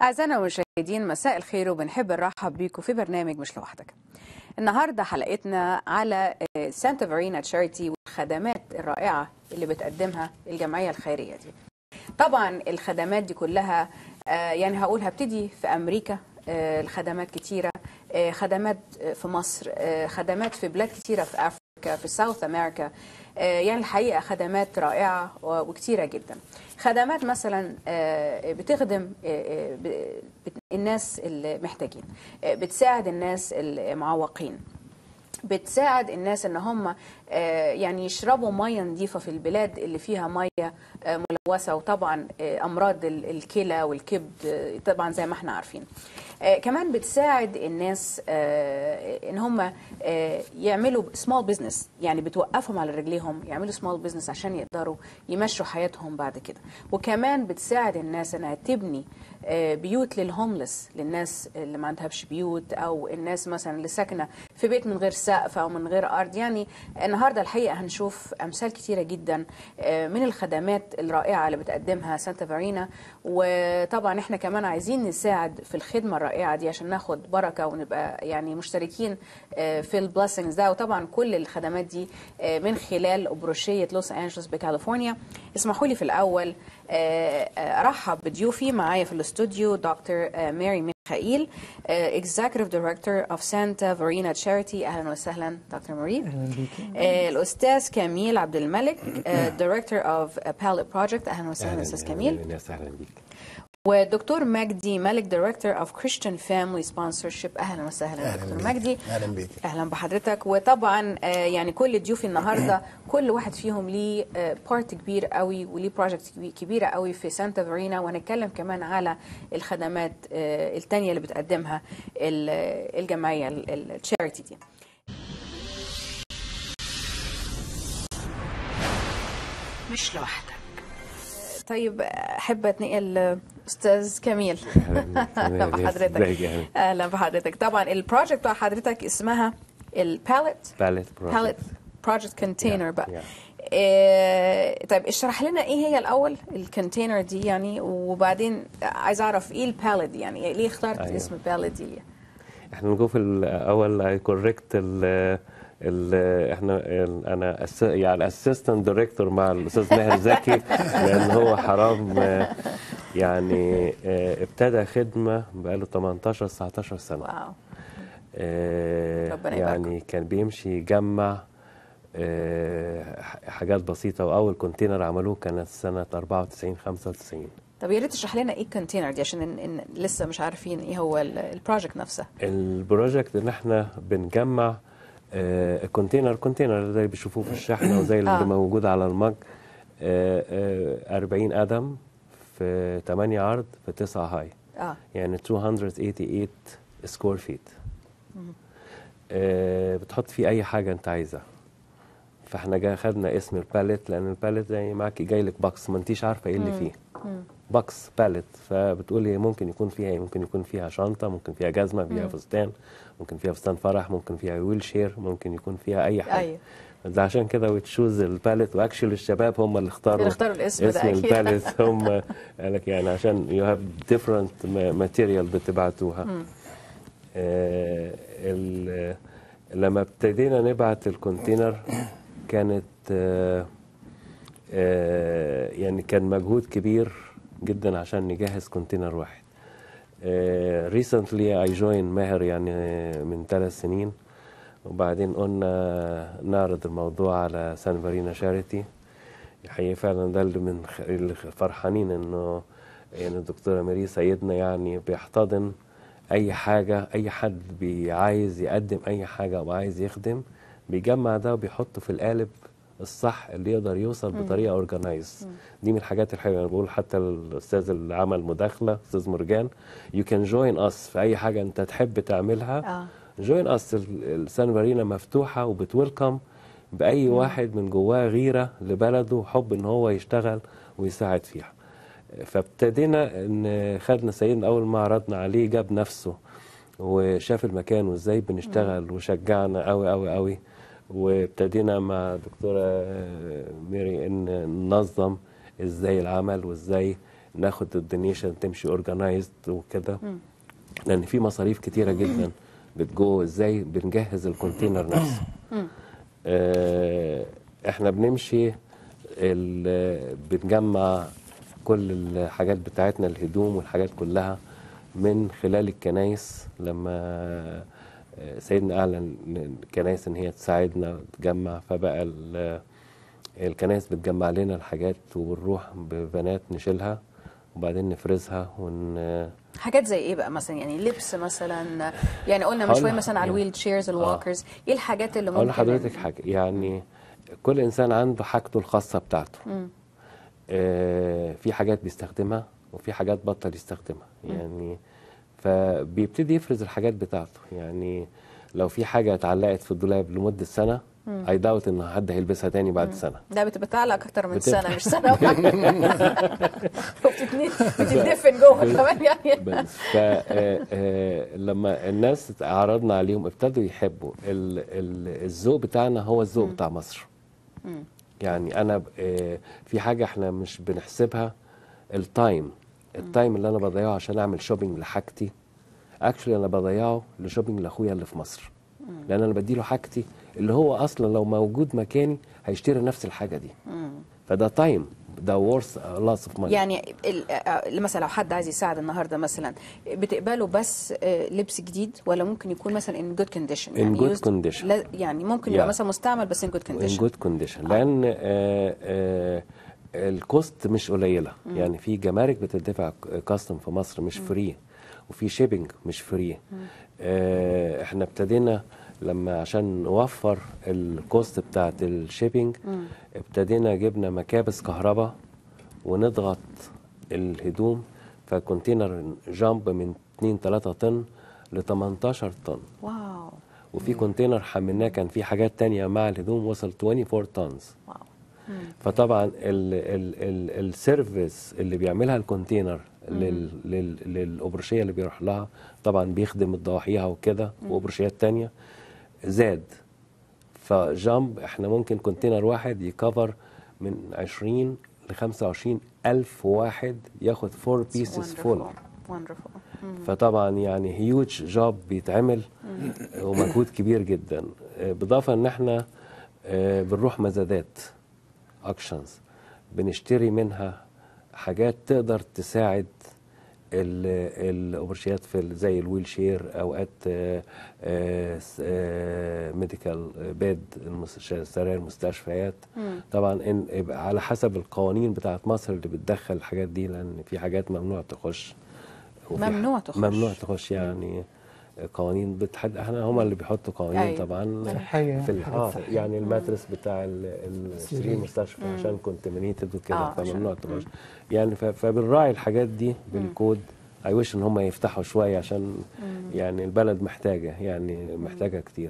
أعزائنا المشاهدين مساء الخير وبنحب نرحب بيكم في برنامج مش لوحدك. النهارده حلقتنا على سانتا فارينا تشاريتي والخدمات الرائعة اللي بتقدمها الجمعية الخيرية دي. طبعا الخدمات دي كلها آه، يعني هقول هبتدي في أمريكا آه، الخدمات كتيرة آه، خدمات في مصر آه، خدمات في بلاد كتيرة في أفريقيا في ساوث أمريكا آه، يعني الحقيقة خدمات رائعة و- وكتيرة جدا خدمات مثلا آه، بتخدم آه، آه، ب- بت- الناس المحتاجين آه، بتساعد الناس المعوقين بتساعد الناس ان هم آه، يعني يشربوا ميه نظيفه في البلاد اللي فيها ميه آه، ملوثه وطبعا آه، امراض ال- الكلى والكبد آه، طبعا زي ما احنا عارفين آه، كمان بتساعد الناس آه، ان هم آه، يعملوا سمول بزنس يعني بتوقفهم على رجليهم يعملوا سمول بزنس عشان يقدروا يمشوا حياتهم بعد كده وكمان بتساعد الناس انها تبني آه، بيوت للهوملس للناس اللي ما عندهاش بيوت او الناس مثلا اللي ساكنه في بيت من غير سقف او من غير ارض يعني النهارده الحقيقه هنشوف امثال كتيره جدا آه، من الخدمات الرائعه اللي بتقدمها سانتا فارينا وطبعا احنا كمان عايزين نساعد في الخدمه الرائعه دي عشان ناخد بركه ونبقى يعني مشتركين آه، في البلاسنجز ده وطبعا كل الخدمات دي آه، من خلال بروشيه لوس انجلوس بكاليفورنيا اسمحوا لي في الاول آه، آه، ارحب بضيوفي معايا في الاستوديو دكتور آه، ماري ميخائيل آه، Executive Director of Santa Verena Charity اهلا وسهلا دكتور ماري اهلا بيكي آه، الاستاذ كميل عبد الملك آه، Director of Palette Project اهلا وسهلا استاذ كميل الناس اهلا بيك والدكتور مجدي ملك Director of Christian Family Sponsorship اهلا وسهلا دكتور بيك. مجدي اهلا بيك اهلا بحضرتك وطبعا آه، يعني كل ضيوفي النهارده كل واحد فيهم ليه بارت كبير قوي وليه بروجكت كبيره قوي في سانتا فارينا وهنتكلم كمان على الخدمات آه، التانية اللي بتقدمها ال- الجمعيه التشاريتي دي مش لوحدك طيب احب اتنقل استاذ كميل اهلا بحضرتك ازيك يا هاني اهلا بحضرتك طبعا البروجكت بتاع حضرتك اسمها الباليت باليت باليت بروجكت كونتينر Yeah, بقى yeah. إيه طيب اشرح لنا ايه هي الاول الكونتينر دي يعني وبعدين عايز اعرف ايه الباليت دي يعني ليه اخترت أيوة. اسم باليت دي احنا نقول في الاول اي كوريكت ال ال احنا ال- انا أس يعني اسيستنت دايركتور مع الاستاذ ماهر زكي لان هو حرام آه، يعني آه، ابتدى خدمه بقاله 18 19 سنه واو آه، ربنا يبارك. يعني كان بيمشي يجمع آه، ح- حاجات بسيطه واول كونتينر عملوه كانت سنه 94 95 طب يا ريت تشرح لنا ايه الكونتينر دي عشان إن إن لسه مش عارفين ايه هو ال- البروجكت نفسه البروجكت ان احنا بنجمع آه، كونتينر كونتينر زي بيشوفوه في الشحنه وزي اللي آه. موجود على المج آه، آه، 40 قدم في 8 عرض في 9 هاي اه يعني 288 سكوير فيت آه، بتحط فيه اي حاجه انت عايزها فاحنا جا خدنا اسم الباليت لان الباليت زي معاك جاي لك باكس ما انتيش عارفه ايه اللي فيه باكس باليت فبتقولي ممكن يكون فيها ايه ممكن يكون فيها شنطه ممكن فيها جزمه فيها فستان ممكن فيها فستان فرح ممكن فيها ويل شير ممكن يكون فيها اي حاجه ايوه ده عشان كده وتشوز الباليت واكشلي الشباب هم اللي اختاروا اللي اختاروا الاسم ده اسم أكيد. الباليت هم قال لك يعني عشان يو هاف ديفرنت ماتيريال بتبعتوها آه ال- لما ابتدينا نبعت الكونتينر كانت آه آه يعني كان مجهود كبير جدا عشان نجهز كونتينر واحد ريسنتلي اي جوين ماهر يعني من ثلاث سنين وبعدين قلنا نعرض الموضوع على سان فارينا شاريتي الحقيقة فعلا ده اللي من خ- اللي فرحانين انه يعني الدكتورة ماري سيدنا يعني بيحتضن اي حاجة اي حد بيعايز يقدم اي حاجة او عايز يخدم بيجمع ده وبيحطه في القالب الصح اللي يقدر يوصل بطريقة اورجنايز دي من الحاجات الحلوة انا بقول حتى الاستاذ اللي عمل مداخلة استاذ مرجان يو كان جوين اس في اي حاجة انت تحب تعملها اه جوين اس السان فارينا مفتوحه وبتويلكم باي واحد من جواه غيره لبلده وحب ان هو يشتغل ويساعد فيها فابتدينا ان خدنا سيدنا اول ما عرضنا عليه جاب نفسه وشاف المكان وازاي بنشتغل وشجعنا قوي قوي قوي وابتدينا مع دكتوره ميري ان ننظم ازاي العمل وازاي ناخد الدونيشن تمشي اورجنايزد وكده لان في مصاريف كتيره جدا بتجو ازاي بنجهز الكونتينر نفسه آه، احنا بنمشي ال- بنجمع كل الحاجات بتاعتنا الهدوم والحاجات كلها من خلال الكنايس لما آه، سيدنا اعلن الكنايس ان هي تساعدنا تجمع فبقى ال- الكنايس بتجمع لنا الحاجات وبنروح ببنات نشيلها وبعدين نفرزها ون حاجات زي ايه بقى مثلا يعني لبس مثلا يعني قلنا من هقول شويه لك- مثلا على يعني- الويل تشيرز الوالكرز ايه الحاجات اللي اقول ممكن لحضرتك حاجه يعني كل انسان عنده حاجته الخاصه بتاعته آه في حاجات بيستخدمها وفي حاجات بطل يستخدمها يعني فبيبتدي يفرز الحاجات بتاعته يعني لو في حاجه اتعلقت في الدولاب لمده سنه اي داوت ان حد هيلبسها تاني بعد سنه ده بتبقى تعلق اكتر من بتبقى- سنه مش سنه واحده وبتتني- بتتدفن جوه كمان يعني بس فلما الناس عرضنا عليهم ابتدوا يحبوا ال- ال- الذوق بتاعنا هو الذوق بتاع مصر يعني انا ب- آه، في حاجه احنا مش بنحسبها التايم التايم اللي انا بضيعه عشان اعمل شوبينج لحاجتي اكشلي انا بضيعه لشوبينج لاخويا اللي في مصر لان انا بديله حاجتي اللي هو اصلا لو موجود مكاني هيشتري نفس الحاجه دي فده تايم ده ورث لاس اوف ماني يعني ال- آه، مثلا لو حد عايز يساعد النهارده مثلا بتقبله بس آه، لبس جديد ولا ممكن يكون مثلا in good condition In يعني good used- condition. لا- يعني ممكن يبقى Yeah. مثلا مستعمل بس in good ان condition جود كونديشن لان آه آه الكوست مش قليله يعني في جمارك بتدفع كاستم في مصر مش فري وفي شيبنج مش فري آه احنا ابتدينا لما عشان نوفر الكوست بتاعت الشيبنج ابتدينا جبنا مكابس كهرباء ونضغط الهدوم فالكونتينر جامب من 2 3 طن ل 18 طن واو وفي كونتينر حملناه كان في حاجات تانية مع الهدوم وصل 24 طنز واو فطبعا ال ال ال السيرفيس اللي بيعملها الكونتينر لل لل للأبرشية اللي بيروح لها طبعا بيخدم ضواحيها وكده وأبرشيات تانية زاد فجامب احنا ممكن كونتينر واحد يكفر من 20 ل 25 ألف واحد ياخد 4 بيسز فول وندرفول فطبعا يعني هيوج جوب بيتعمل ومجهود كبير جدا آه، بالاضافه ان احنا آه، بنروح مزادات اكشنز بنشتري منها حاجات تقدر تساعد ال- الاوبرشيات في ال- زي الويل شير اوقات ميديكال بيد سراير المستشفيات طبعا إن يبقى على حسب القوانين بتاعت مصر اللي بتدخل الحاجات دي لان في حاجات ممنوع تخش وفي ممنوع ح- تخش. ممنوع تخش يعني قوانين بتحد احنا هم اللي بيحطوا قوانين أيوة. طبعا صحية. في ال- اه صحية. يعني الماترس بتاع ال- السرير المستشفى عشان كونتامينيتد وكده آه، عشان- فممنوع تخش يعني ف- فبنراعي الحاجات دي بالكود اي ويش ان هم يفتحوا شويه عشان يعني البلد محتاجه يعني محتاجه كتير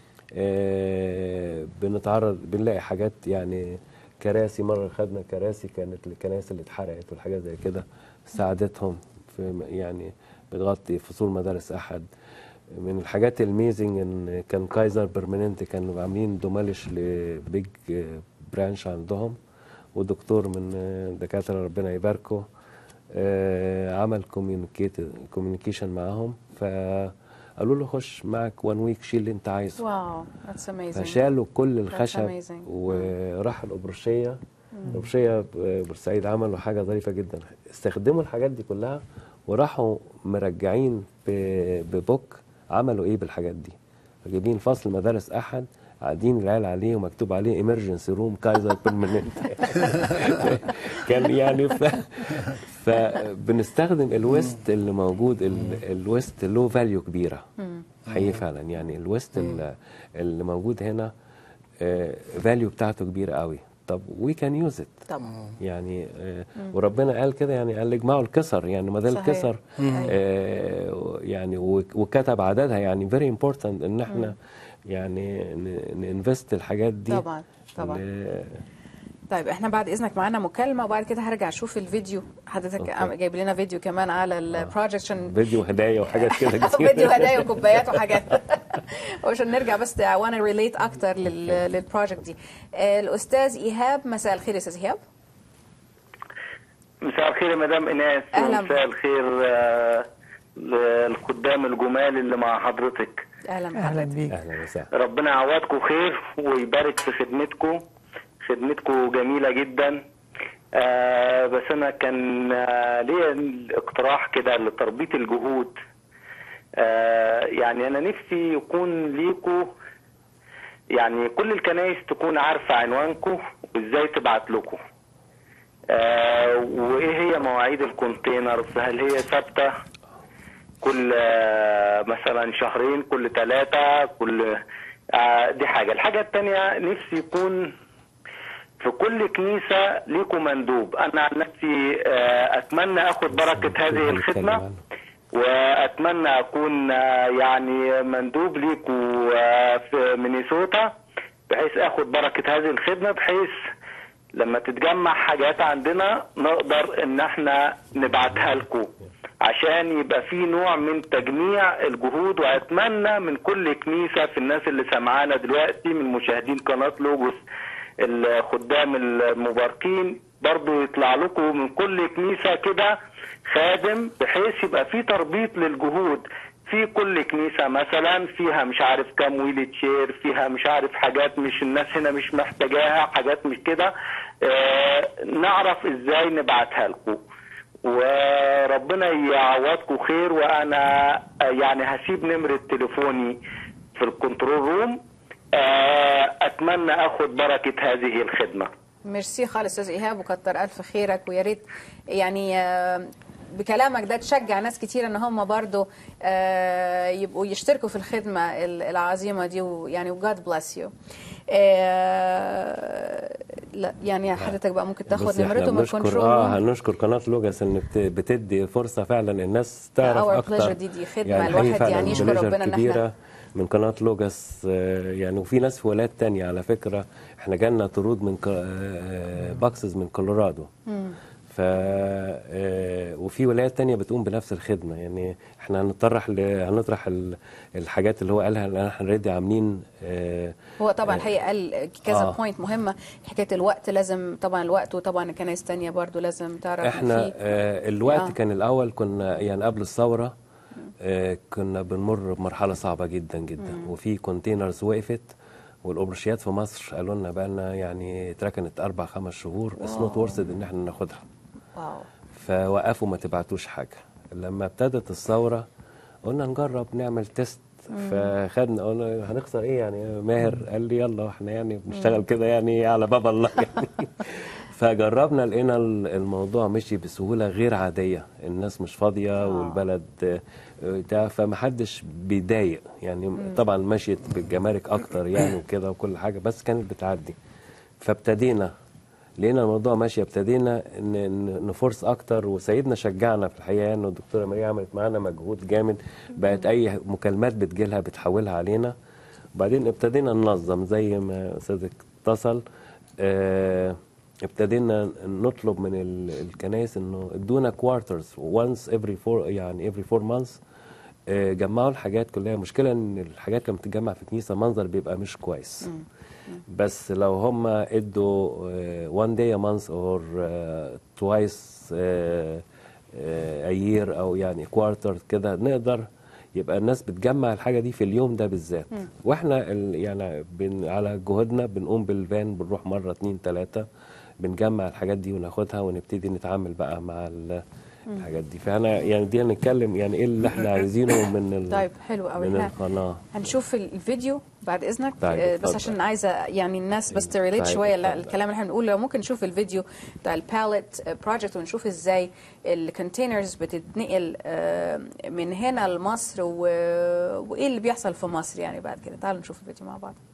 آه بنتعرض بنلاقي حاجات يعني كراسي مره خدنا كراسي كانت الكنائس اللي اتحرقت والحاجات زي كده ساعدتهم في م- يعني بتغطي فصول مدارس احد من الحاجات الميزنج ان كان كايزر بيرمننت كانوا عاملين دومالش لبيج برانش عندهم ودكتور من دكاتره ربنا يباركه آه، عمل كوميونيكيشن معاهم فقالوا له خش معك وان ويك شيل اللي انت عايزه واو ذاتس اميزنج فشالوا كل الخشب amazing. وراح الأبرشية الأبرشية ب- بورسعيد عملوا حاجة ظريفة جدا استخدموا الحاجات دي كلها وراحوا مرجعين ب- ببوك عملوا ايه بالحاجات دي جايبين فصل مدارس احد قاعدين العيال عليه ومكتوب عليه ايمرجنسي روم كايزر بيرمننت كان يعني ف... فبنستخدم الويست اللي موجود ال- الويست له فاليو كبيره حقيقي فعلا يعني الويست ال- اللي موجود هنا فاليو بتاعته كبيره قوي طب وي كان يوز ات طبعا يعني آه وربنا قال كده يعني قال اجمعوا الكسر يعني ما ده صحيح. الكسر آه يعني وك- وكتب عددها يعني فيري امبورتنت ان احنا يعني ننفست الحاجات دي طبعا طبعا ل- طيب احنا بعد اذنك معانا مكالمه وبعد كده هرجع اشوف الفيديو حضرتك أوكي. جايب لنا فيديو كمان على البروجكت عشان فيديو هدايا وحاجات كده كتير فيديو هدايا وكوبايات وحاجات وعشان نرجع بس وانا ريليت اكتر لل- للبروجكت دي آه، الاستاذ ايهاب مساء الخير يا استاذ ايهاب مساء الخير يا مدام ايناس أهلا مساء الخير آه، للخدام الجمال اللي مع حضرتك اهلا اهلا بحضرتك بيك اهلا وسهلا ربنا يعوضكم خير ويبارك في خدمتكم خدمتكم جميله جدا آه بس انا كان آه ليا اقتراح كده لتربيط الجهود آه يعني انا نفسي يكون ليكوا يعني كل الكنائس تكون عارفه عنوانكم وازاي تبعت لكم آه وايه هي مواعيد الكونتينرز هل هي ثابته كل آه، مثلا شهرين كل ثلاثة كل آه، دي حاجة الحاجة التانية نفسي يكون في كل كنيسة ليكم مندوب أنا عن نفسي آه، أتمنى أخد بركة هذه الخدمة وأتمنى أكون آه، يعني مندوب ليكم آه، في مينيسوتا بحيث أخد بركة هذه الخدمة بحيث لما تتجمع حاجات عندنا نقدر ان احنا نبعتها لكم عشان يبقى في نوع من تجميع الجهود واتمنى من كل كنيسه في الناس اللي سمعانا دلوقتي من مشاهدين قناه لوجوس الخدام المباركين برضو يطلع لكم من كل كنيسه كده خادم بحيث يبقى في تربيط للجهود في كل كنيسة مثلا فيها مش عارف كام ويل تشير فيها مش عارف حاجات مش الناس هنا مش محتاجاها حاجات مش كده آه نعرف ازاي نبعتها لكم وربنا يعوضكم خير وانا آه، يعني هسيب نمرة تليفوني في الكنترول روم آه اتمنى اخد بركة هذه الخدمة ميرسي خالص استاذ ايهاب وكتر الف خيرك ويا ريت يعني آه، بكلامك ده تشجع ناس كتير ان هم برضو آه، يبقوا يشتركوا في الخدمه ال- العظيمه دي ويعني وجاد بليس يو لا يعني حضرتك بقى ممكن تاخد بصي، احنا نمرته من بنشكر الكنترول اه روم. هنشكر قناه لوجاس ان بت- بتدي فرصه فعلا الناس تعرف Our اكتر pleasure دي- دي خدمة يعني الواحد حقيقي فعلاً يعني يشكر pleasure ربنا إن إحنا- كبيره من قناه لوجاس آه، يعني وفي ناس في ولايات تانية على فكره احنا جالنا طرود من باكسز من كولورادو ف آه، وفي ولايات تانية بتقوم بنفس الخدمة يعني احنا هنطرح ل... هنطرح ال... الحاجات اللي هو قالها لان احنا اوريدي عاملين آه، هو طبعا الحقيقه قال كذا آه. بوينت مهمه حكايه الوقت لازم طبعا الوقت وطبعا الكنائس تانية برضو لازم تعرف إن احنا في آه الوقت آه. آه. كان الاول كنا يعني قبل الثوره آه كنا بنمر بمرحله صعبه جدا جدا وفي كونتينرز وقفت والاوبرشيات في مصر قالوا لنا بقى لنا يعني اتركنت اربع خمس شهور اتس نوت ورثد ان احنا ناخدها واو فوقفوا ما تبعتوش حاجه لما ابتدت الثوره قلنا نجرب نعمل تيست فخدنا قلنا هنخسر ايه يعني ماهر قال لي يلا احنا يعني بنشتغل كده يعني على باب الله يعني فجربنا لقينا ال- الموضوع مشي بسهوله غير عاديه الناس مش فاضيه والبلد آه، بتاع فمحدش بيضايق يعني طبعا مشيت بالجمارك اكتر يعني وكده وكل حاجه بس كانت بتعدي فابتدينا لقينا الموضوع ماشي ابتدينا ن- ن- نفرص اكتر وسيدنا شجعنا في الحقيقه انه الدكتوره ماريا عملت معانا مجهود جامد بقت اي مكالمات بتجيلها بتحولها علينا وبعدين ابتدينا ننظم زي ما استاذك اتصل آه، ابتدينا نطلب من ال- الكنائس انه ادونا كوارترز وانس افري فور يعني افري فور مانثs جمعوا الحاجات كلها المشكله ان الحاجات لما بتتجمع في كنيسه منظر بيبقى مش كويس بس لو هم ادوا uh, one day a month or uh, twice uh, uh, a year او يعني quarter كده نقدر يبقى الناس بتجمع الحاجه دي في اليوم ده بالذات واحنا ال- يعني بن على جهودنا بنقوم بالفان بنروح مره اتنين تلاته بنجمع الحاجات دي وناخدها ونبتدي نتعامل بقى مع ال- الحاجات دي فاحنا يعني دي هنتكلم يعني ايه اللي احنا عايزينه من ال- طيب حلو قوي من ها. القناه هنشوف الفيديو بعد اذنك طيب، آه، بس اتفضل. عشان عايزه يعني الناس بس طيب، تريليت شويه لا، اتفضل. الكلام اللي احنا بنقوله لو ممكن نشوف الفيديو بتاع الباليت بروجكت ونشوف ازاي الكونتينرز بتتنقل آه، من هنا لمصر و... وايه اللي بيحصل في مصر يعني بعد كده تعالوا نشوف الفيديو مع بعض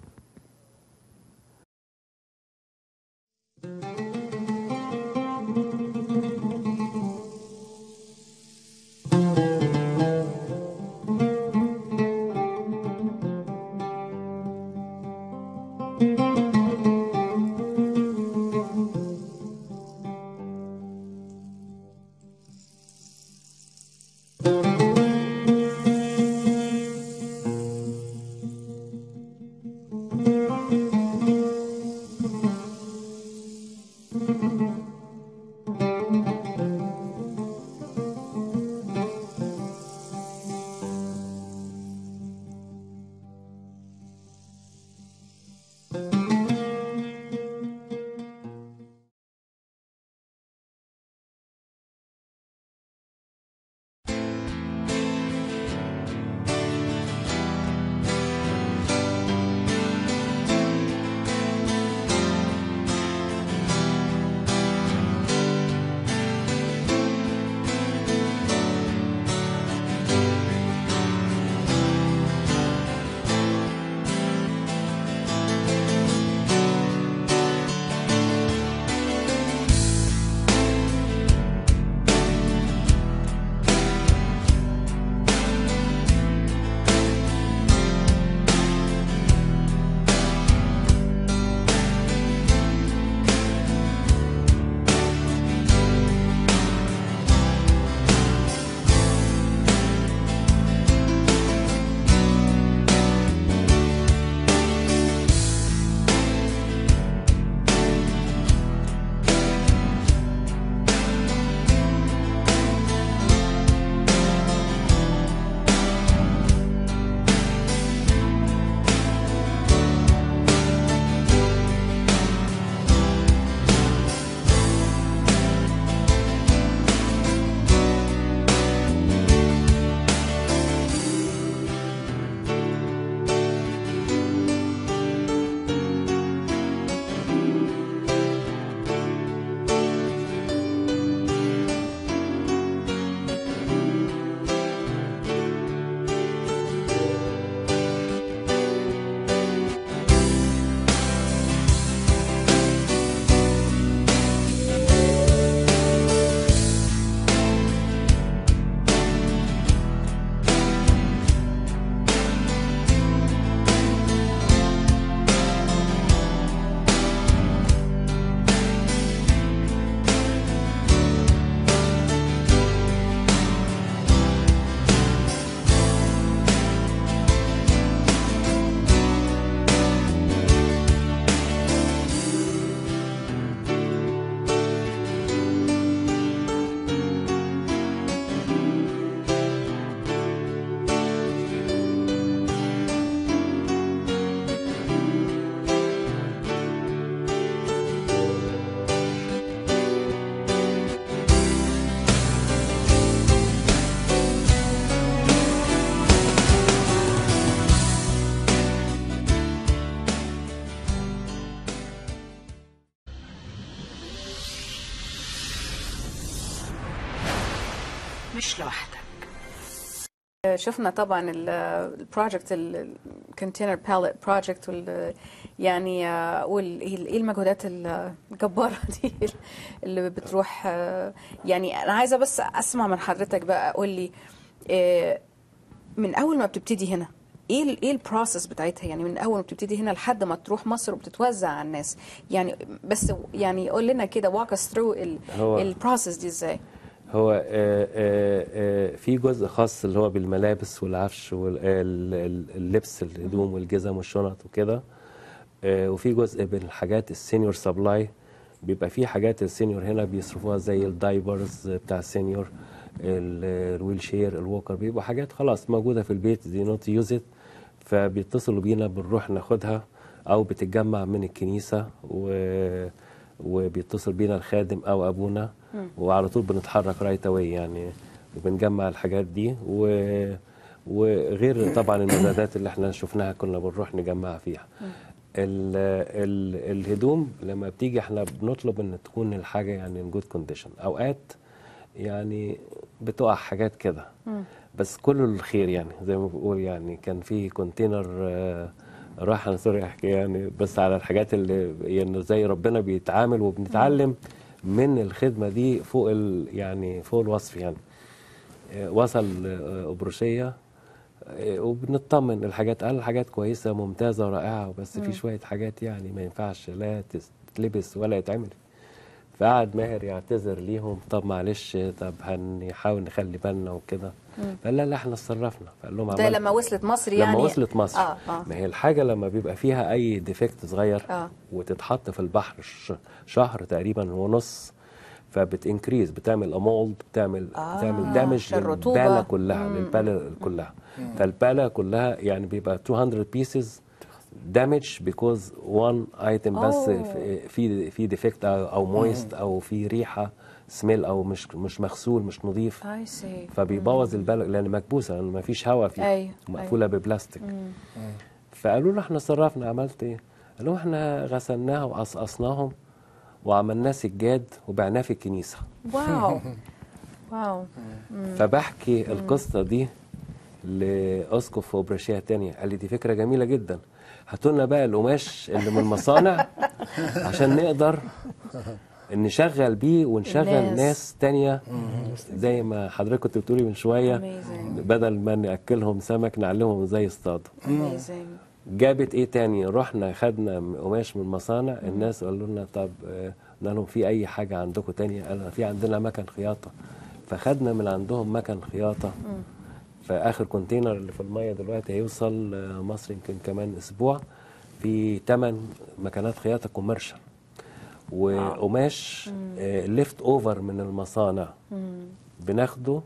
مش لوحدك شفنا طبعا البروجكت الكونتينر باليت بروجكت يعني آه، وال- ايه المجهودات الجباره دي اللي بتروح آه، يعني انا عايزه بس اسمع من حضرتك بقى قول لي آه، من اول ما بتبتدي هنا ايه ال ايه البروسيس بتاعتها يعني من اول ما بتبتدي هنا لحد ما تروح مصر وبتتوزع على الناس يعني بس يعني قول لنا كده walk us through هو- البروسيس دي ازاي هو آه، آه، آه، في جزء خاص اللي هو بالملابس والعفش واللبس الهدوم والجزم والشنط وكده آه، وفي جزء بالحاجات السينيور سبلاي بيبقى في حاجات السينيور هنا بيصرفوها زي الدايبرز بتاع السينيور ال- الويل شير الووكر بيبقوا حاجات خلاص موجوده في البيت دي نوت يوز ات فبيتصلوا بينا بنروح ناخدها او بتتجمع من الكنيسه و وبيتصل بينا الخادم او ابونا وعلى طول بنتحرك رايت اواي يعني وبنجمع الحاجات دي و وغير طبعا المزادات اللي احنا شفناها كنا بنروح نجمعها فيها ال ال الهدوم لما بتيجي احنا بنطلب ان تكون الحاجه يعني ان جود كونديشن اوقات يعني بتقع حاجات كده بس كله الخير يعني زي ما بقول يعني كان في كونتينر آه، راح انا سوري احكي يعني بس على الحاجات اللي يعني زي ربنا بيتعامل وبنتعلم من الخدمه دي فوق ال يعني فوق الوصف يعني آه، وصل آه، أبروشية آه، وبنطمن الحاجات قال حاجات كويسة ممتازة ورائعة بس في شوية حاجات يعني ما ينفعش لا تتلبس ولا يتعمل فقعد ماهر يعتذر ليهم طب معلش طب هنحاول نخلي بالنا وكده فقال لا لا احنا اتصرفنا فقال لهم ده عملت- لما وصلت مصر يعني لما وصلت مصر اه اه ما هي الحاجة لما بيبقى فيها أي ديفكت صغير آه. وتتحط في البحر ش- شهر تقريبا ونص فبتنكريز بتعمل امولد بتعمل آه، بتعمل دامج عشان الرطوبة. للبالة كلها للبالة كلها فالبالة كلها يعني بيبقى 200 بيسز دامج بيكوز وان ايتم بس أوه. في- في في ديفكت او مويست او في ريحه سميل او مش مش مغسول مش نظيف اي سي فبيبوظ البلد لان مكبوسه لان ما فيش هواء فيها أيوة، مقفوله ببلاستيك فقالوا له احنا صرفنا عملت ايه؟ قالوا احنا غسلناها وقصقصناهم وعملناه سجاد وبعناه في الكنيسه واو واو فبحكي القصه دي لاسقف اوبراشيه تانية قال لي دي فكره جميله جدا هاتوا لنا بقى القماش اللي من المصانع عشان نقدر نشغل بيه ونشغل الناس. ناس, تانية زي ما حضرتك كنت بتقولي من شويه Amazing. بدل ما ناكلهم سمك نعلمهم ازاي يصطادوا amazing جابت ايه تاني رحنا خدنا قماش من المصانع الناس قالوا لنا طب آه، قلنا لهم في اي حاجه عندكم تانية قالوا في عندنا مكن خياطه فخدنا من عندهم مكن خياطه فاخر كونتينر اللي في الميه دلوقتي هيوصل آه، مصر يمكن كمان اسبوع في 8 مكنات خياطه كوميرشال وقماش ليفت اوفر من المصانع بناخده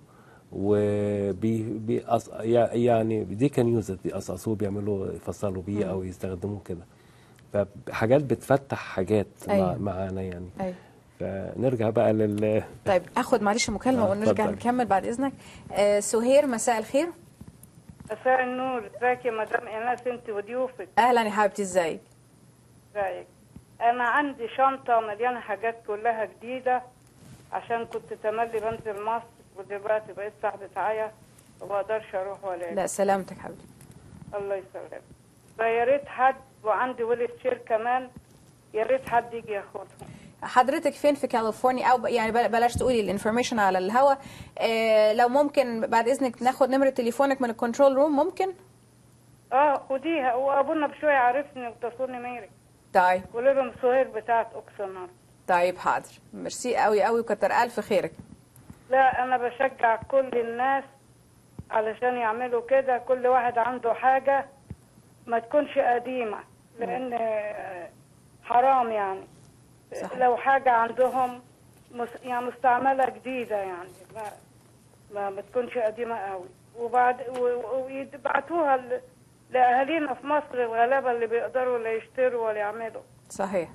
وبي بي أص- يع- يعني دي كان يوزد بيقصقصوه بيعملوا يفصلوا بيه او يستخدموه كده فحاجات بتفتح حاجات مع أيوة. معانا يعني ايوه فنرجع بقى لل طيب اخد معلش مكالمه آه، ونرجع اتفضل. نكمل بعد اذنك آه سهير مساء الخير مساء النور ازيك يا مدام ايناس انت وضيوفك اهلا يا حبيبتي ازيك ازيك انا عندي شنطه مليانه حاجات كلها جديده عشان كنت تملي بنزل مصر ودلوقتي بقيت صاحبة عيا وما بقدرش اروح ولا أجي. لا سلامتك حبيبتي الله يسلمك فيا ريت حد وعندي ولد شير كمان يا ريت حد يجي ياخدهم حضرتك فين في كاليفورنيا او ب- يعني بل- بلاش تقولي الانفورميشن على الهوا آه لو ممكن بعد اذنك ناخد نمره تليفونك من الكنترول روم ممكن اه خديها وابونا بشويه عرفني واتصلني ميري طيب قولي لهم سهير بتاعت اوكسنار طيب حاضر ميرسي قوي قوي وكتر الف خيرك لا انا بشجع كل الناس علشان يعملوا كده كل واحد عنده حاجة ما تكونش قديمة لان آه، حرام يعني صحيح. لو حاجة عندهم مس- يعني مستعملة جديدة يعني ما ما, ما تكونش قديمة قوي وبعد و- و- ويبعتوها ل- لأهالينا في مصر الغلابة اللي بيقدروا لا يشتروا ولا يعملوا صحيح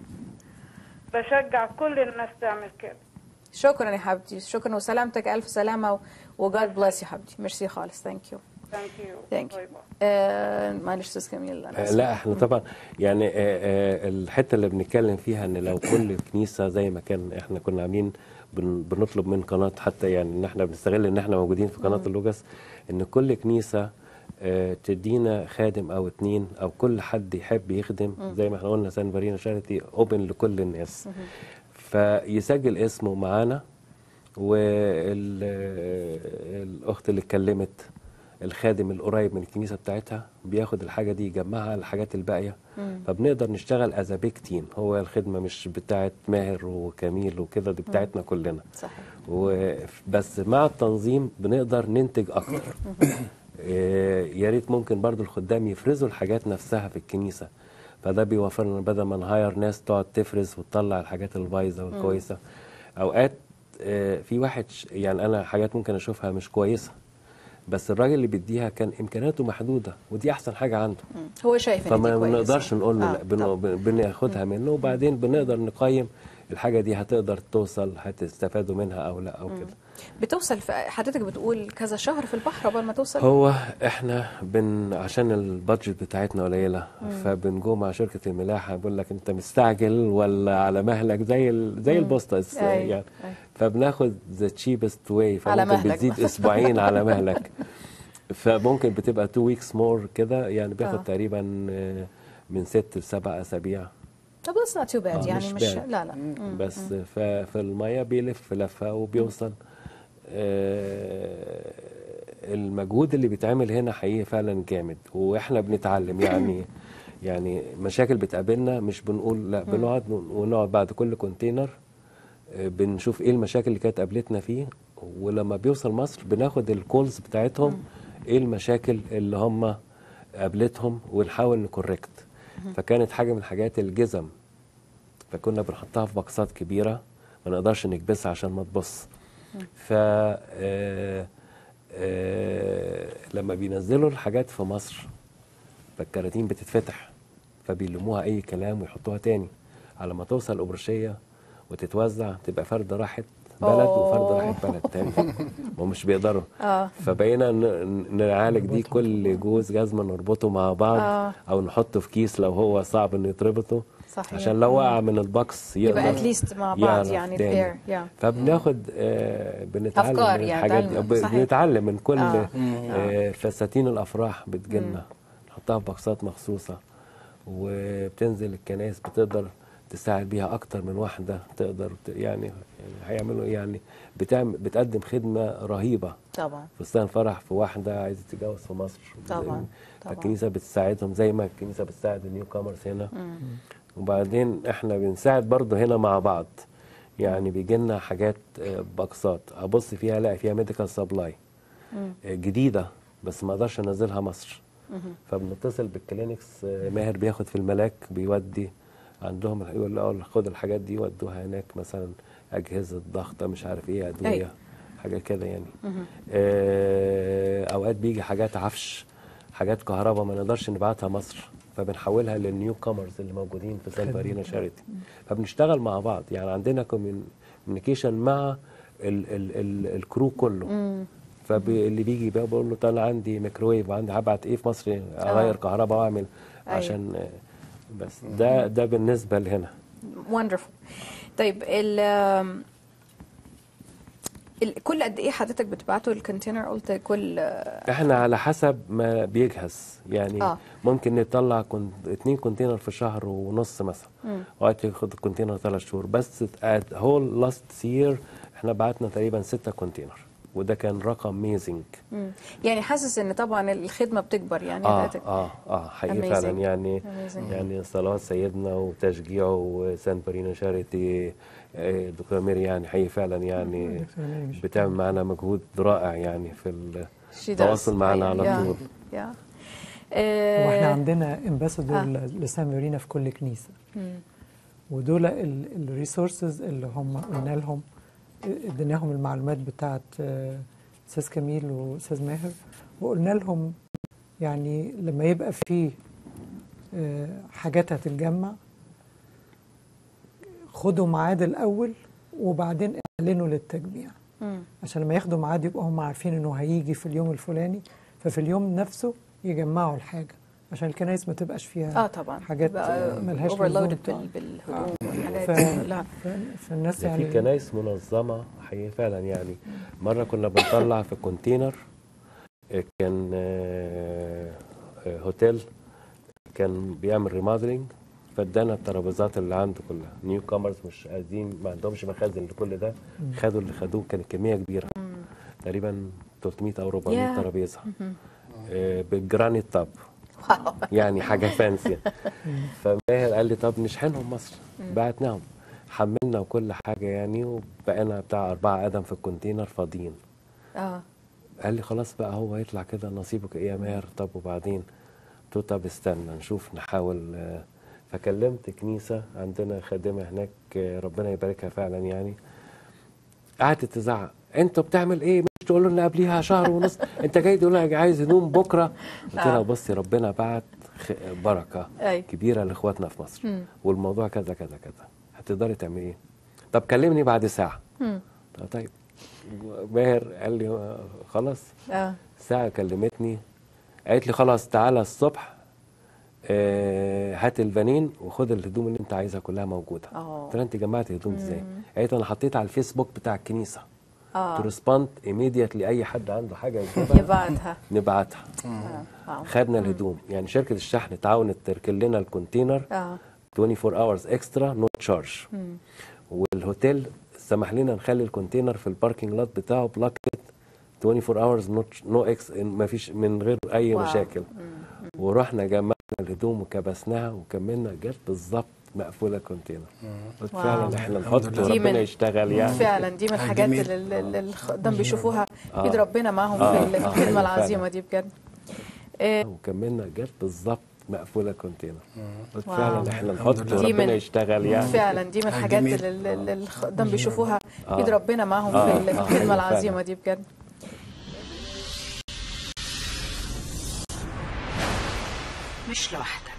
بشجع كل الناس تعمل كده شكرا يا حبيبتي شكرا وسلامتك الف سلامه وجاد بليس يا حبيبتي ميرسي خالص ثانك يو ثانك يو ثانك يو معلش استاذ كميل انا آه، آسفة. لا احنا طبعا يعني آه، آه، الحته اللي بنتكلم فيها ان لو كل كنيسه زي ما كان احنا كنا عاملين بن- بنطلب من قناه حتى يعني ان احنا بنستغل ان احنا موجودين في قناه اللوجس ان كل كنيسه آه، تدينا خادم او اتنين او كل حد يحب يخدم زي ما احنا قلنا سان فارينا شاريتي اوبن لكل الناس فيسجل اسمه معانا والاخت اللي اتكلمت الخادم القريب من الكنيسه بتاعتها بياخد الحاجه دي يجمعها الحاجات الباقيه فبنقدر نشتغل از بيج تيم هو الخدمه مش بتاعت ماهر وكميل وكده دي بتاعتنا كلنا صحيح وبس مع التنظيم بنقدر ننتج اكتر إيه، يا ريت ممكن برضو الخدام يفرزوا الحاجات نفسها في الكنيسه فده بيوفر لنا بدل ما نهاير ناس تقعد تفرز وتطلع الحاجات البايظه والكويسه اوقات آه، في واحد ش- يعني انا حاجات ممكن اشوفها مش كويسه بس الراجل اللي بيديها كان امكانياته محدوده ودي احسن حاجه عنده مم. هو شايف ان دي فما كويسة. بنقدرش نقول له آه، لا بن- طبعاً. بن- بناخدها منه وبعدين بنقدر نقيم الحاجه دي هتقدر توصل هتستفادوا منها او لا او كده بتوصل في حضرتك بتقول كذا شهر في البحر قبل ما توصل هو احنا بن عشان البادجت بتاعتنا قليله فبنجو مع شركه الملاحه بقول لك انت مستعجل ولا على مهلك زي ال... زي البوسطه الس- أيوة، يعني أيوة. فبناخد ذا تشيبست واي على فممكن مهلك بتزيد بقى. اسبوعين على مهلك فممكن بتبقى تو ويكس مور كده يعني بياخد آه. تقريبا آه، من ست لسبع اسابيع طب بس نوت تو باد آه، يعني مش مش bad. لا لا مم. بس ففي الميه بيلف لفه وبيوصل آه، المجهود اللي بيتعمل هنا حقيقي فعلا جامد واحنا بنتعلم يعني يعني مشاكل بتقابلنا مش بنقول لا بنقعد ونقعد بعد كل كونتينر آه، بنشوف ايه المشاكل اللي كانت قابلتنا فيه ولما بيوصل مصر بناخد الكولز بتاعتهم ايه المشاكل اللي هم قابلتهم ونحاول نكوركت فكانت حاجه من الحاجات الجزم فكنا بنحطها في بكسات كبيره ما نقدرش نكبسها عشان ما تبص ف آه، آه، لما بينزلوا الحاجات في مصر فالكراتين بتتفتح فبيلموها اي كلام ويحطوها تاني على ما توصل القبرشيه وتتوزع تبقى فرده راحت بلد أوه. وفرده راحت بلد تاني ومش بيقدروا اه فبقينا ن- نعالج دي كل جوز جزمه نربطه مع بعض آه. او نحطه في كيس لو هو صعب انه يتربطه صحيح. عشان لو وقع من البوكس يقدر يبقى اتليست مع بعض يعرف يعني تاني. there yeah. فبناخد آه بنتعلم أفكار من يعني الحاجات دي تعلم. ب- صحيح. بنتعلم من كل آه. آه. آه فساتين الافراح بتجيلنا نحطها في بوكسات مخصوصه وبتنزل الكنائس بتقدر تساعد بيها اكتر من واحده تقدر ت- يعني يعني هيعملوا يعني بتعمل بتقدم خدمه رهيبه طبعا فستان فرح في واحده عايزه تتجوز في مصر طبعاً، طبعاً. الكنيسه بتساعدهم زي ما الكنيسه بتساعد النيو كامرز هنا وبعدين احنا بنساعد برضه هنا مع بعض يعني بيجي لنا حاجات آه، باكسات ابص فيها الاقي فيها ميديكال سبلاي جديده بس ما اقدرش انزلها مصر فبنتصل بالكلينكس آه، ماهر بياخد في الملاك بيودي عندهم يقول له خد الحاجات دي ودوها هناك مثلا اجهزه ضغط مش عارف ايه ادويه أيوة. حاجه كده يعني آه، اوقات بيجي حاجات عفش حاجات كهرباء ما نقدرش نبعتها مصر فبنحولها للنيو كامرز اللي موجودين في سان فارينا شاريتي فبنشتغل مع بعض يعني عندنا كوميونيكيشن مع ال ال ال الكرو كله فاللي بيجي بقى بقول له طب انا عندي ميكروويف وعندي هبعت ايه في مصر اغير كهرباء واعمل أيوة. عشان آه، بس ده ده بالنسبه لهنا وندرفul طيب ال ال- كل قد ايه حضرتك بتبعته الكونتينر قلت كل احنا على حسب ما بيجهز يعني آه. آه. ممكن نطلع كن... اتنين كونتينر في شهر ونص مثلا وقت ياخد الكونتينر ثلاث شهور بس at whole last year احنا بعتنا تقريبا ستة كونتينر وده كان رقم ميزنج مم. يعني حاسس ان طبعا الخدمه بتكبر يعني اه حضرتك اه اه حقيقي Amazing. فعلا يعني Amazing. يعني صلوات سيدنا وتشجيعه وسان بارينا شاريتي آه، دكتور ميري يعني حقيقي فعلا يعني دكتورة ميري مش- بتعمل معانا مجهود رائع يعني في She does. التواصل معانا على Yeah. طول Yeah. آه، واحنا عندنا امباسادور آه. لسان مارينا في كل كنيسه ودول الريسورسز اللي هم قلنا لهم اديناهم المعلومات بتاعت آه، استاذ كميل واستاذ ماهر وقلنا لهم يعني لما يبقى في آه، حاجات هتتجمع خدوا ميعاد الاول وبعدين اعلنوا للتجميع مم. عشان لما ياخدوا ميعاد يبقى هم عارفين انه هيجي في اليوم الفلاني ففي اليوم نفسه يجمعوا الحاجه عشان الكنائس ما تبقاش فيها اه طبعا حاجات تبقى ملهاش overloaded لزوم بال- بالهدوم الحاجات ف- دي كلها ف- فالناس ده في يعني كنايس منظمة حقيقي فعلا يعني مرة كنا بنطلع في كونتينر آه، كان آه، آه، هوتيل كان بيعمل ريموديلنج فادانا الترابيزات اللي عنده كلها نيو كامرز مش قاعدين ما عندهمش مخازن لكل ده خدوا اللي خدوه كانت كمية كبيرة تقريبا 300 او 400 ياه. ترابيزة آه، بالجرانيت طب يعني حاجة فانسي فماهر قال لي طب نشحنهم مصر بعتناهم حملنا وكل حاجة يعني وبقينا بتاع أربعة قدم في الكونتينر فاضيين اه قال لي خلاص بقى هو يطلع كده نصيبك ايه يا ماهر طب وبعدين قلت له طب استنى نشوف نحاول آه، فكلمت كنيسة عندنا خادمة هناك آه، ربنا يباركها فعلا يعني قعدت تزعق انت بتعمل ايه مش تقول لنا قبليها شهر ونص انت جاي تقول لنا عايز هدوم بكره قلت لها آه. بصي ربنا بعت خ- بركه أي. كبيره لاخواتنا في مصر مم. والموضوع كذا كذا كذا هتقدري تعملي ايه طب كلمني بعد ساعه مم. طب طيب ماهر قال لي آه، خلاص اه ساعة كلمتني قالت لي خلاص تعالى الصبح آه، هات الفانين وخد الهدوم اللي انت عايزها كلها موجودة اه قلت لها انت جمعت هدوم ازاي؟ قالت انا حطيت على الفيسبوك بتاع الكنيسة اه تو ريسبوند ايميديتلي اي حد عنده حاجة يجيبها يبعتها نبعتها اه واو. خدنا الهدوم يعني شركة الشحن تعاونت تركل لنا الكونتينر اه 24 hours اكسترا نو تشارج والهوتيل سمح لنا نخلي الكونتينر في الباركينج لوت بتاعه بلاكت 24 hours نو اكس ما فيش من غير اي واو. مشاكل ورحنا جمعنا الهدوم وكبسناها وكملنا جت بالظبط مقفوله الكونتينر قلت واو. فعلا احنا نحط دي من- ربنا يشتغل يعني فعلا دي من الحاجات جميل. اللي اللي الخدام بيشوفوها اكيد آه. ربنا معاهم آه. في ال- في آه. الخدمه أيوة العظيمه فعلا. دي بجد آه، وكملنا جت بالظبط مقفوله الكونتينر قلت واو. فعلا احنا الحمد نحط لله. دي من- ربنا يشتغل يعني فعلا دي من الحاجات جميل. اللي اللي الخدام بيشوفوها اكيد آه. ربنا معاهم آه. في ال- في آه. الخدمه أيوة العظيمه فعلا. دي بجد مش لوحدك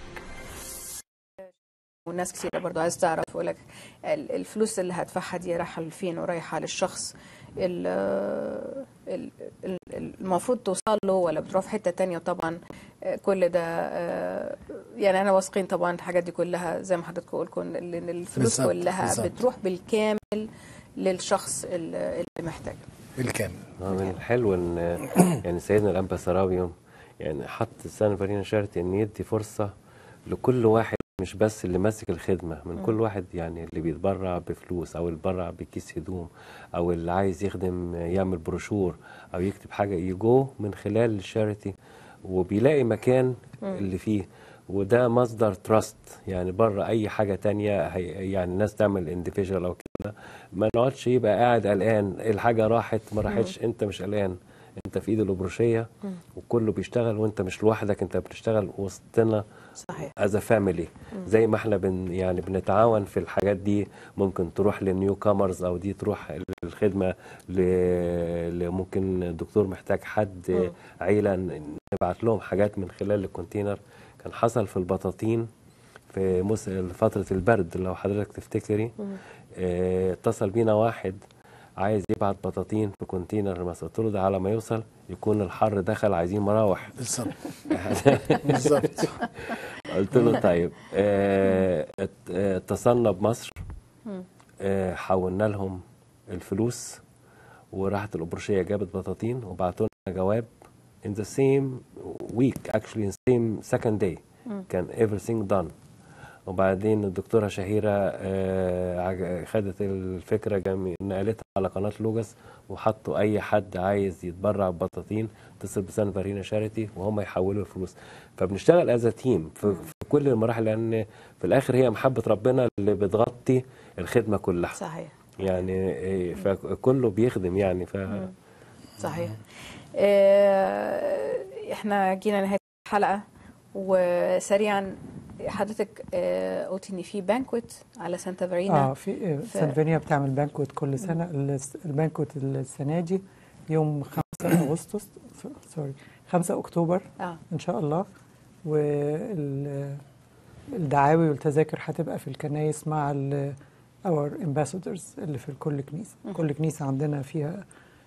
والناس كتير برضو عايز تعرف يقول لك ال- الفلوس اللي هدفعها دي رايحه لفين ورايحه للشخص ال- ال- ال- المفروض توصل له ولا بتروح في حته تانية طبعا آه، كل ده آه، يعني انا واثقين طبعا الحاجات دي كلها زي ما حضرتك قلت ان الفلوس بالظبط، كلها بالظبط. بتروح بالكامل للشخص ال- اللي محتاج بالكامل آه، من الحلو ان يعني سيدنا الانبا سراويوم يعني حط سان فارينا شارتي ان يدي فرصه لكل واحد مش بس اللي ماسك الخدمه من كل واحد يعني اللي بيتبرع بفلوس او يتبرع بكيس هدوم او اللي عايز يخدم يعمل بروشور او يكتب حاجه يجو من خلال الشاريتي وبيلاقي مكان اللي فيه وده مصدر تراست يعني بره اي حاجه تانية هي يعني الناس تعمل انديفيدوال او كده ما نقعدش يبقى قاعد قلقان الحاجه راحت ما راحتش انت مش قلقان انت في ايد الابروشيه وكله بيشتغل وانت مش لوحدك انت بتشتغل وسطنا صحيح از فاميلي زي ما احنا بن يعني بنتعاون في الحاجات دي ممكن تروح للنيو كامرز او دي تروح الخدمه ل... ل- ممكن الدكتور محتاج حد عيله ن- نبعت لهم حاجات من خلال الكونتينر كان حصل في البطاطين في مس... فتره البرد لو حضرتك تفتكري اه اتصل بينا واحد عايز يبعت بطاطين في كونتينر مثلا قلت له ده على ما يوصل يكون الحر دخل عايزين مراوح بالظبط بالظبط قلت له طيب آه، ات- آه، اتصلنا بمصر آه، حولنا لهم الفلوس وراحت الأبرشية جابت بطاطين وبعتوا لنا جواب in the same week actually in same second day كان everything done وبعدين الدكتورة شهيرة آه، عج- خدت الفكرة جميل نقلتها على قناة لوجس وحطوا أي حد عايز يتبرع ببطاطين اتصل بسان فارينا شاريتي وهم يحولوا الفلوس فبنشتغل از تيم في, في كل المراحل لأن في الآخر هي محبة ربنا اللي بتغطي الخدمة كلها صحيح يعني إيه، فكله بيخدم يعني ف صحيح آه، احنا جينا نهايه الحلقه وسريعا حضرتك آه، قلت ان في بانكوت على سانتا فارينا اه في سلفينيا بتعمل بانكوت كل سنه الس- البانكوت السنه دي يوم 5 اغسطس ف- سوري 5 اكتوبر اه ان شاء الله والدعاوي والتذاكر هتبقى في الكنايس مع اور امباسادورز اللي في كل كنيسه كل كنيسه عندنا فيها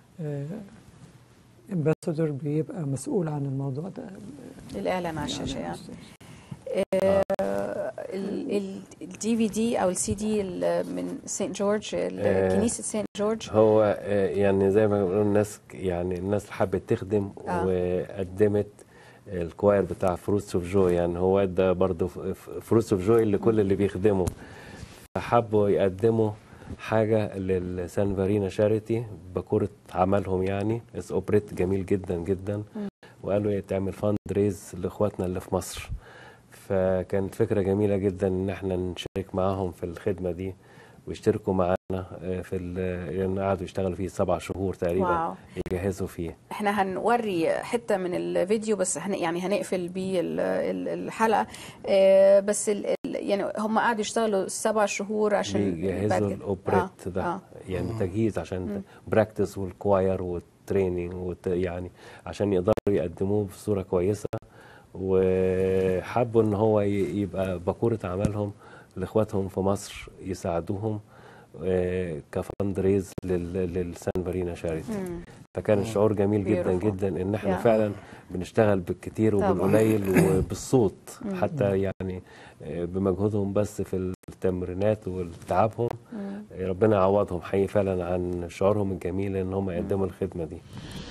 امباسادور بيبقى مسؤول عن الموضوع ده الاعلان على الشاشه يعني الدي في دي او السي دي من سانت جورج ال- آه. كنيسه سانت جورج هو آه، يعني زي ما بنقول الناس يعني الناس اللي حبت تخدم آه. وقدمت الكواير بتاع فروتس اوف جوي يعني هو ادى برضه فروتس اوف جوي لكل اللي بيخدموا فحبوا يقدموا حاجة للسان فارينا شاريتي بكورة عملهم يعني اس اوبريت جميل جدا جدا وقالوا تعمل فاند ريز لاخواتنا اللي في مصر فكانت فكرة جميلة جدا ان احنا نشارك معاهم في الخدمة دي ويشتركوا معانا آه، في ال- لان قعدوا يشتغلوا فيه سبع شهور تقريبا واو. يجهزوا فيه احنا هنوري حته من الفيديو بس هن يعني هنقفل بيه ال- ال- الحلقه آه، بس ال ال يعني هم قعدوا يشتغلوا سبع شهور عشان بعد بيجهزوا كده. الاوبريت آه، ده آه. يعني تجهيز عشان براكتس والكواير والتريننج وت يعني عشان يقدروا يقدموه بصوره كويسه وحبوا ان هو ي- يبقى باكوره عملهم لاخواتهم في مصر يساعدوهم آه، كفند ريز لل- للسان فارينا شاريتي فكان الشعور جميل جدا Beautiful. جدا ان احنا Yeah. فعلا بنشتغل بالكتير طبعاً. وبالقليل وبالصوت حتى يعني آه، بمجهودهم بس في التمرينات وتعبهم آه، ربنا يعوضهم حقيقي فعلا عن شعورهم الجميل ان هم يقدموا الخدمه دي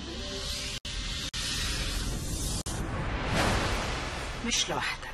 مش لوحدك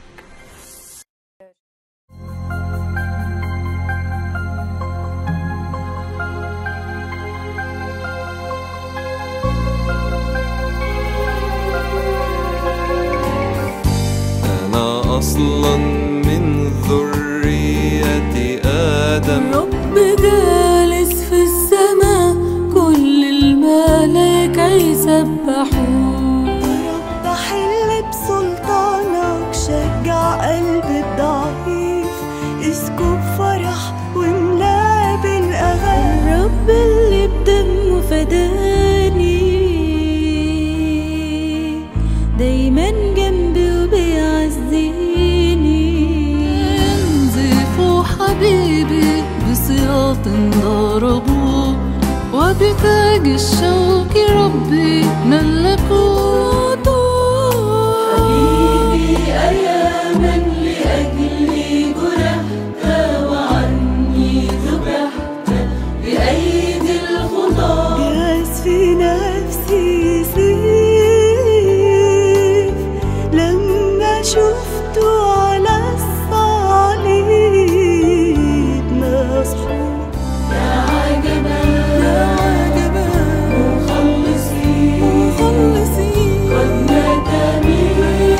أنا أصلا من ذرية آدم رب جالس في السماء كل الملائكة يسبحون رب حل بسلطانك شجع قلب الضعيف اسكب فرح واملاه بالاغاني الرب اللي بدمه فداني دايما جنبي وبيعزيني ينزف حبيبي بسياط ضربوه وبتاج الشوك ربي ملكوه حبيبي أياما لأجلي جرحت وعني ذبحت بأيدي الخطاة جاز في نفسي سيف لما شفته على الصليب مسحوق يا عجبا يا عجبا مخلصي مخلصي قد مات من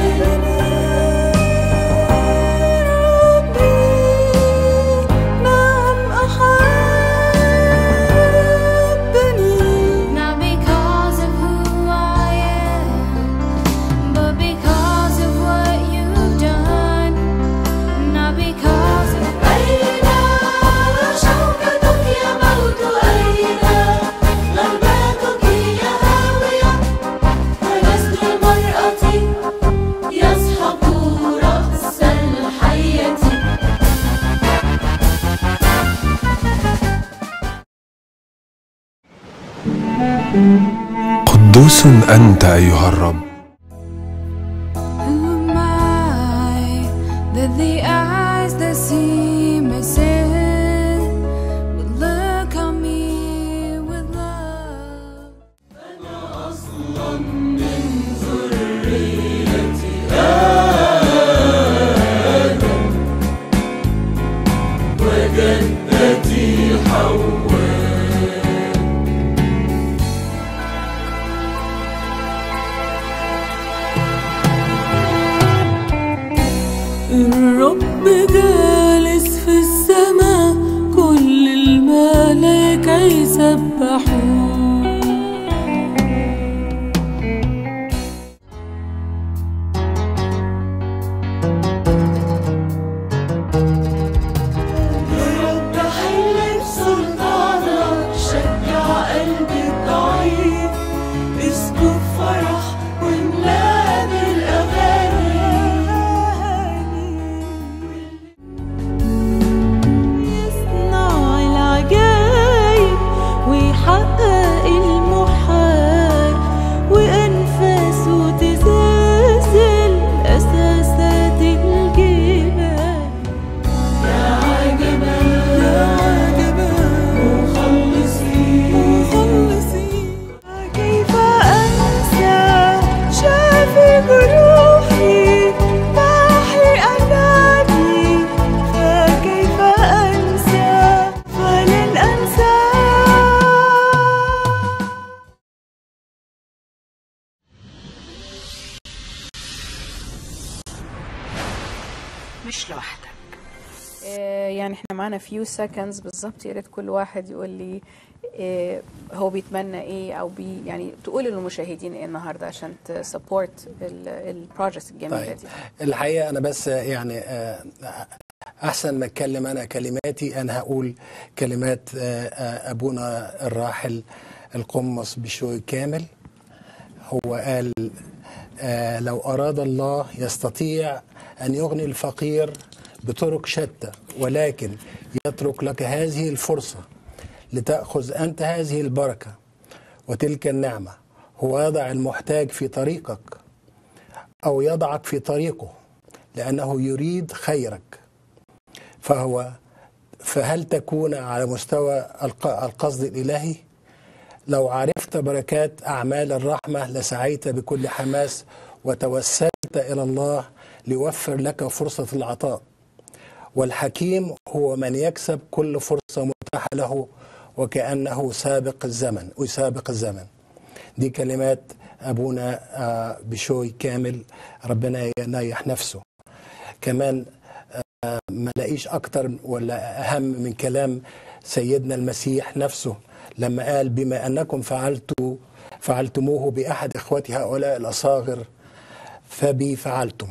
نعم أحبني Not because of who I am, but because of what you've done. Not because of أين شوكتك يا موت أين غلبتك يا هاوية ونسل المرأة يسحق رأس الحية قدوس أنت أيها الرب Who am I that the eyes that see my sin would look on me with love? الرب جالس في السماء كل الملائكة يسبحون رب حل بسلطانك شجع قلبي الضعيف اسكب فرح واملاه بالاغاني مش لوحدك آه، يعني احنا معانا فيو سكندز بالظبط يا ريت كل واحد يقول لي آه، هو بيتمنى ايه او بي يعني تقولي للمشاهدين ايه النهارده عشان تسبورت البروجكت الجميله طيب دي الحقيقه انا بس يعني آه، احسن ما اتكلم انا كلماتي انا هقول كلمات آه، آه، ابونا الراحل القمص بشوي كامل هو قال آه، لو اراد الله يستطيع ان يغني الفقير بطرق شتى ولكن يترك لك هذه الفرصه لتاخذ انت هذه البركه وتلك النعمه هو يضع المحتاج في طريقك أو يضعك في طريقه لأنه يريد خيرك فهو فهل تكون على مستوى الق- القصد الإلهي لو عرفت بركات أعمال الرحمة لسعيت بكل حماس وتوسلت إلى الله ليوفر لك فرصة العطاء والحكيم هو من يكسب كل فرصة متاحة له وكأنه سابق الزمن وسابق الزمن دي كلمات أبونا آه، بشوي كامل ربنا ينيح نفسه كمان آه، ما لاقيش أكتر ولا أهم من كلام سيدنا المسيح نفسه لما قال بما أنكم فعلتوا فعلتموه بأحد إخوتي هؤلاء الأصاغر فبي فعلتم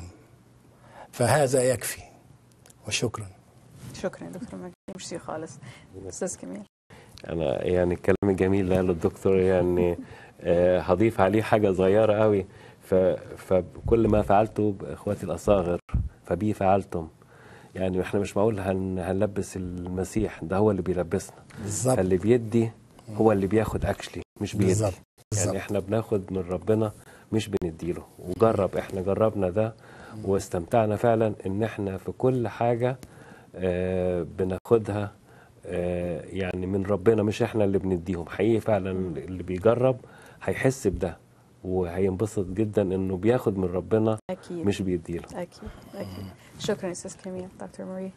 فهذا يكفي وشكرا شكرا يا دكتور مجدي ميرسي خالص استاذ كمال انا يعني الكلام الجميل اللي قاله الدكتور يعني آه، هضيف عليه حاجه صغيره قوي ف- فكل ما فعلته باخواتي الاصاغر فبي فعلتم يعني احنا مش معقول هن هنلبس المسيح ده هو اللي بيلبسنا بالظبط فاللي بيدي هو اللي بياخد اكشلي مش بيدي بالظبط بالظبط يعني احنا بناخد من ربنا مش بنديله وجرب احنا جربنا ده واستمتعنا فعلا ان احنا في كل حاجة آه بناخدها آه يعني من ربنا مش احنا اللي بنديهم حقيقي فعلا اللي بيجرب هيحس بده وهينبسط جدا انه بياخد من ربنا اكيد مش بيديله اكيد اكيد شكرا يا استاذ كمال دكتور ماري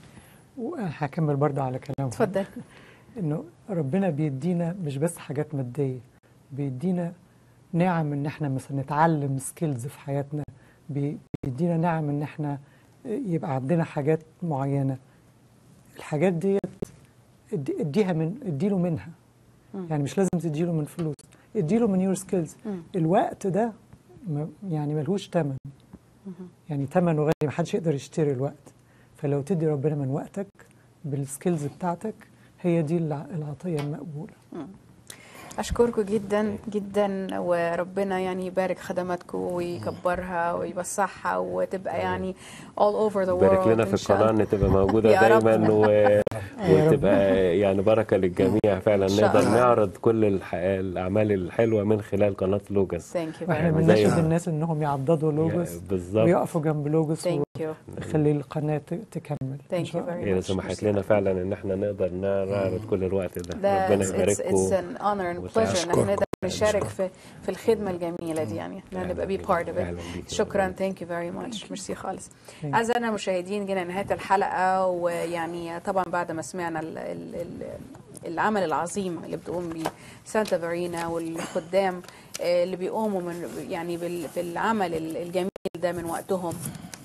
وهكمل برضه على كلامه اتفضل انه ربنا بيدينا مش بس حاجات ماديه بيدينا نعم ان احنا مثلا نتعلم سكيلز في حياتنا بي- بيدينا نعم ان احنا يبقى عندنا حاجات معينه الحاجات ديت ادي- اديها من اديله منها مم. يعني مش لازم تديله من فلوس اديله من يور سكيلز مم. الوقت ده ما- يعني ملهوش ثمن يعني ثمنه غالي محدش يقدر يشتري الوقت فلو تدي ربنا من وقتك بالسكيلز بتاعتك هي دي الع- العطيه المقبوله أشكركم جدا جدا وربنا يعني يبارك خدماتكم ويكبرها ويوسعها وتبقى يعني all over the world بارك لنا في إن شاء القناة الله. ان تبقى موجودة يا رب. دايما و... يا رب. وتبقى يعني بركة للجميع فعلا إن شاء نقدر الله. نعرض كل الح... الأعمال الحلوة من خلال قناة لوجس Thank you very واحنا much. زي- بنناشد الناس انهم يعضدوا لوجوس بالظبط ويقفوا جنب لوجوس Thank you. ويخلي القناه ت- تكمل ان Thank you شاء الله very هي much. سمحت لنا فعلا ان احنا نقدر نعرض كل الوقت ده ده ربنا it's, it's, it's يبارككم an honor and وتعالوا. pleasure ان احنا أشكركم. نقدر نشارك أشكركم. في في الخدمة الجميلة دي يعني إحنا نبقى be part of أهلا it بيك. شكرا thank you very much ميرسي خالص Thank you. أعزائنا المشاهدين جينا نهاية الحلقة ويعني طبعا بعد ما سمعنا ال ال ال العمل العظيم اللي بتقوم بيه سانتا فارينا والخدام آه، اللي بيقوموا من يعني بال- بالعمل ال- الجميل ده من وقتهم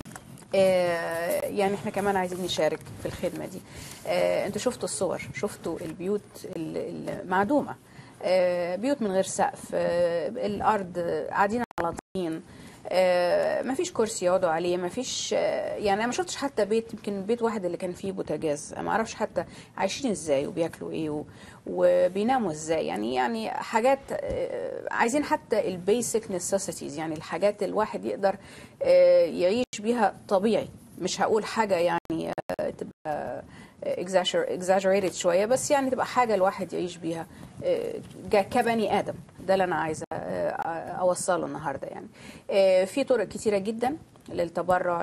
آه، يعني احنا كمان عايزين نشارك في الخدمه دي آه، انتوا شفتوا الصور شفتوا البيوت ال- المعدومه آه، بيوت من غير سقف آه، الارض قاعدين على طين آه، ما فيش كرسي يقعدوا عليه ما فيش آه، يعني انا ما شفتش حتى بيت يمكن بيت واحد اللي كان فيه بوتاجاز أنا ما اعرفش حتى عايشين ازاي وبياكلوا ايه و- وبيناموا ازاي يعني يعني حاجات آه، عايزين حتى البيسك نيسيسيتيز يعني الحاجات الواحد يقدر آه، يعيش بيها طبيعي مش هقول حاجه يعني آه، تبقى exagger- exaggerated شويه بس يعني تبقى حاجه الواحد يعيش بيها آه، جا- كبني ادم ده اللي انا عايزه آه، اوصله النهارده يعني آه، في طرق كتيره جدا للتبرع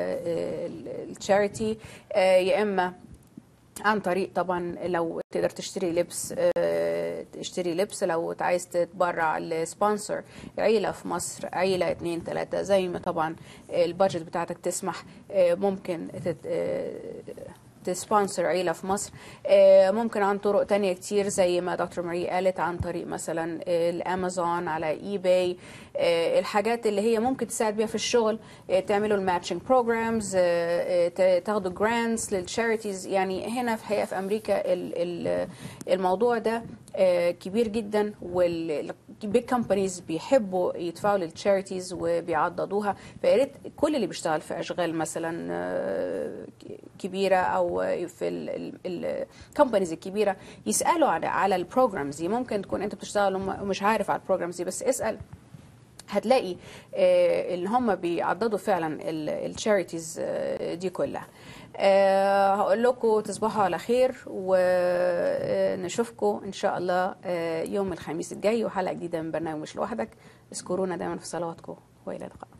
للتشاريتي يا اما عن طريق طبعا لو تقدر تشتري لبس آه، تشتري لبس لو عايز تتبرع لسبونسر عيلة في مصر عيلة اتنين تلاتة زي ما طبعا البادجت بتاعتك تسمح آه، ممكن تت- آه، تسبونسر عيلة في مصر آه، ممكن عن طرق تانية كتير زي ما دكتور ماري قالت عن طريق مثلا آه، الامازون على اي باي الحاجات اللي هي ممكن تساعد بيها في الشغل آه، تعملوا الماتشنج بروجرامز تاخدوا جرانتس للتشاريتيز يعني هنا في الحقيقه في امريكا ال- ال- الموضوع ده آه، كبير جدا والبيج كومبانيز بيحبوا يدفعوا للتشاريتيز وبيعضدوها فيا ريت كل اللي بيشتغل في اشغال مثلا آه، كبيره او في الكومبانيز الكبيره يسالوا على على البروجرامز دي ممكن تكون انت بتشتغل وم- ومش عارف على البروجرامز دي بس اسال هتلاقي آه، ان هم بيعضدوا فعلا التشاريتيز دي كلها آه، هقول لكم تصبحوا على خير ونشوفكم ان شاء الله آه، يوم الخميس الجاي وحلقه جديده من برنامج مش لوحدك اذكرونا دايما في صلواتكم والى اللقاء